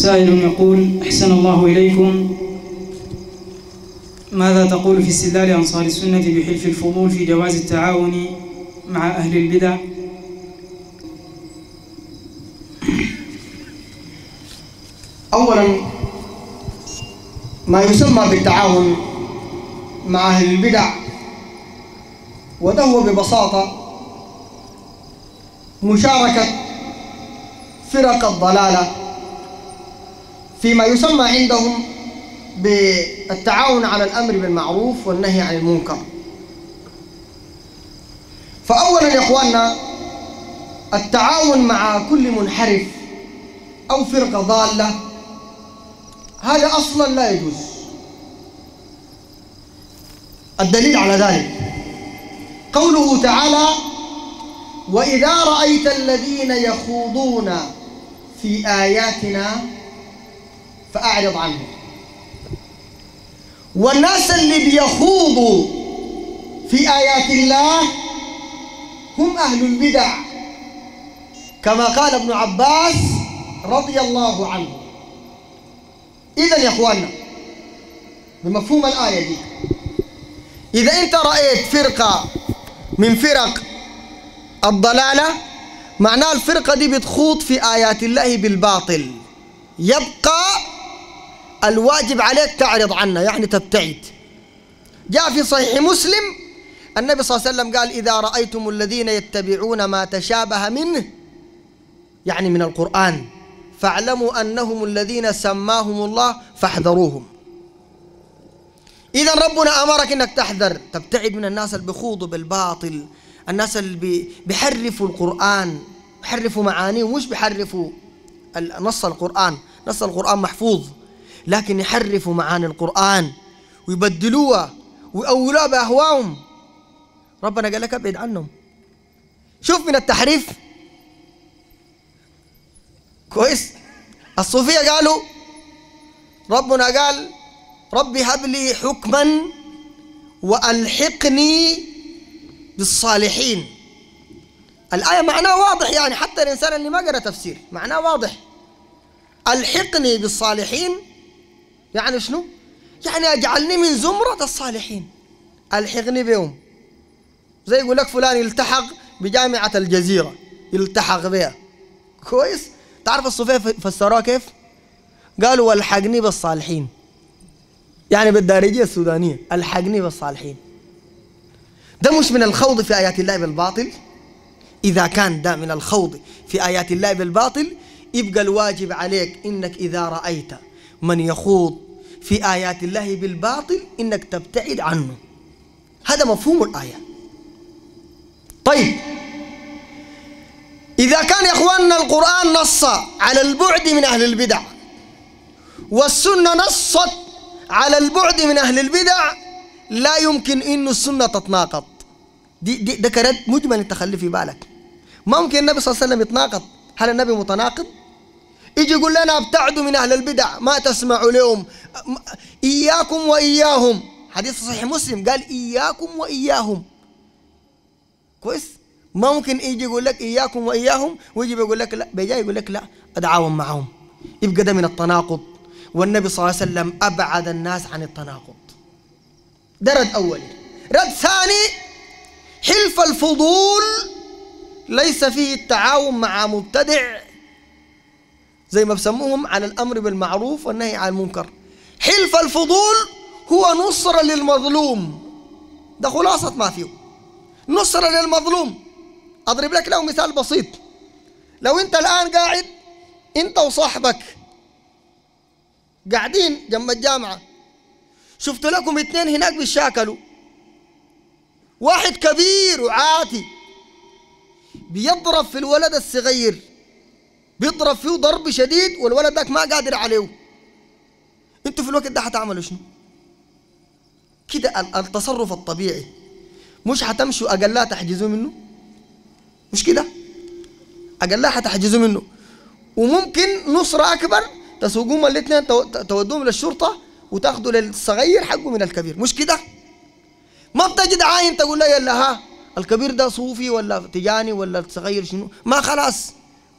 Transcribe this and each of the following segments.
سائل يقول أحسن الله إليكم ماذا تقول في استدلال أنصار السنة بحلف الفضول في جواز التعاون مع أهل البدع أولا ما يسمى بالتعاون مع أهل البدع وده هو ببساطة مشاركة فرق الضلالة فيما يسمى عندهم بالتعاون على الأمر بالمعروف والنهي عن المنكر فأولا يا إخواننا التعاون مع كل منحرف أو فرقة ضالة هذا أصلا لا يجوز الدليل على ذلك قوله تعالى وإذا رأيت الذين يخوضون في آياتنا فأعرض عنهم والناس اللي بيخوضوا في آيات الله هم أهل البدع كما قال ابن عباس رضي الله عنه إذا يا إخواننا بمفهوم الآية دي إذا أنت رأيت فرقة من فرق الضلالة معناه الفرقة دي بتخوض في آيات الله بالباطل يبقى الواجب عليك تعرض عنها يعني تبتعد جاء في صحيح مسلم النبي صلى الله عليه وسلم قال إذا رأيتم الذين يتبعون ما تشابه منه يعني من القرآن فاعلموا أنهم الذين سماهم الله فاحذروهم إذا ربنا أمرك أنك تحذر تبتعد من الناس اللي بيخوضوا بالباطل الناس اللي بيحرفوا القرآن بيحرفوا معانيه ومش بيحرفوا نص القرآن نص القرآن محفوظ لكن يحرفوا معاني القرآن ويبدلوها ويأولوها بأهواهم ربنا قال لك ابعد عنهم شوف من التحريف كويس الصوفية قالوا ربنا قال ربي هب لي حكما وألحقني بالصالحين الآية معناها واضح يعني حتى الإنسان اللي ما قرأ تفسير معناه واضح ألحقني بالصالحين يعني شنو؟ يعني أجعلني من زمرة الصالحين ألحقني بهم زي يقول لك فلان يلتحق بجامعة الجزيرة يلتحق بها كويس؟ تعرف الصوفية فسروها كيف؟ قالوا والحقني بالصالحين يعني بالدارجية السودانية الحقني بالصالحين ده مش من الخوض في آيات الله بالباطل إذا كان ده من الخوض في آيات الله بالباطل يبقى الواجب عليك إنك إذا رأيت من يخوض في آيات الله بالباطل إنك تبتعد عنه هذا مفهوم الآية طيب إذا كان يا إخواننا القرآن نص على البعد من أهل البدع والسنة نصت على البعد من أهل البدع لا يمكن إنه السنة تتناقض دي, دي ده كرد مجمل انت خلي في بالك ممكن النبي صلى الله عليه وسلم يتناقض هل النبي متناقض يجي يقول لنا ابتعدوا من أهل البدع ما تسمعوا لهم إياكم وإياهم حديث صحيح مسلم قال إياكم وإياهم كويس ممكن يجي يقول لك إياكم وإياهم ويجي بيقول لك لا بيجي يقول لك لا أتعاون معهم يبقى ده من التناقض والنبي صلى الله عليه وسلم أبعد الناس عن التناقض ده رد أولي رد ثاني حلف الفضول ليس فيه التعاون مع مبتدع زي ما بسموهم على الأمر بالمعروف والنهي عن المنكر حلف الفضول هو نصرة للمظلوم ده خلاصة ما فيه نصرة للمظلوم أضرب لك له مثال بسيط لو أنت الآن قاعد أنت وصاحبك قاعدين جنب الجامعة شفت لكم اثنين هناك بيشاكلوا واحد كبير وعاتي بيضرب في الولد الصغير بيضرب فيه ضرب شديد والولد ذاك ما قادر عليه انتوا في الوقت ده حتعملوا شنو كده التصرف الطبيعي مش حتمشوا اقلها تحجزوا منه مش كده اقلها حتحجزوا منه وممكن نصرة أكبر تسوقوهم الاثنين تودوهم للشرطة وتاخذوا للصغير حقه من الكبير مش كده ما بتجد عاين تقول له يلا ها الكبير ده صوفي ولا تجاني ولا الصغير شنو ما خلاص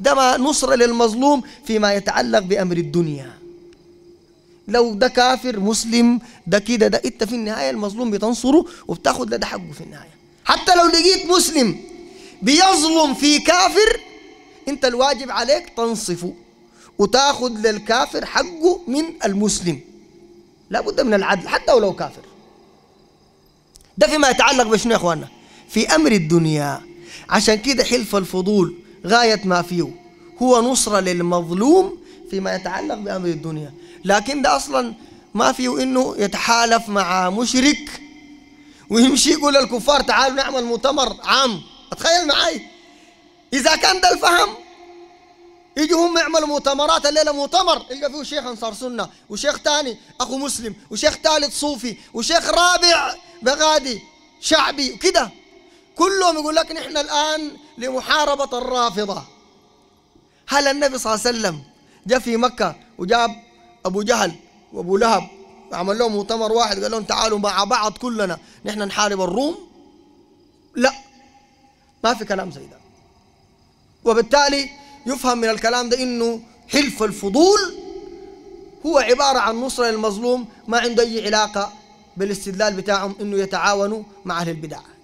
ده ما نصرة للمظلوم فيما يتعلق بأمر الدنيا لو ده كافر مسلم ده كده ده انت في النهاية المظلوم بتنصره وبتاخد ده, ده حقه في النهاية حتى لو لقيت مسلم بيظلم في كافر انت الواجب عليك تنصفه وتاخذ للكافر حقه من المسلم لا بد من العدل حتى ولو كافر ده فيما يتعلق بشنو يا اخوانا في امر الدنيا عشان كده حلف الفضول غاية ما فيه هو نصرة للمظلوم فيما يتعلق بأمر الدنيا لكن ده أصلا ما فيه إنه يتحالف مع مشرك ويمشي يقول للكفار تعالوا نعمل مؤتمر عام اتخيل معي إذا كان ده الفهم يجوا هم يعملوا مؤتمرات الليلة مؤتمر يلقى فيه شيخ أنصار سنة وشيخ تاني أخو مسلم وشيخ ثالث صوفي وشيخ رابع بغادي شعبي وكده كلهم يقول لك نحن الآن لمحاربة الرافضة هل النبي صلى الله عليه وسلم جاء في مكة وجاب أبو جهل وأبو لهب عمل لهم مؤتمر واحد قال لهم تعالوا مع بعض كلنا نحن نحارب الروم لا ما في كلام زي ده وبالتالي يفهم من الكلام ده انه حلف الفضول هو عبارة عن نصرة للمظلوم ما عنده أي علاقة بالاستدلال بتاعهم انه يتعاونوا مع أهل البدع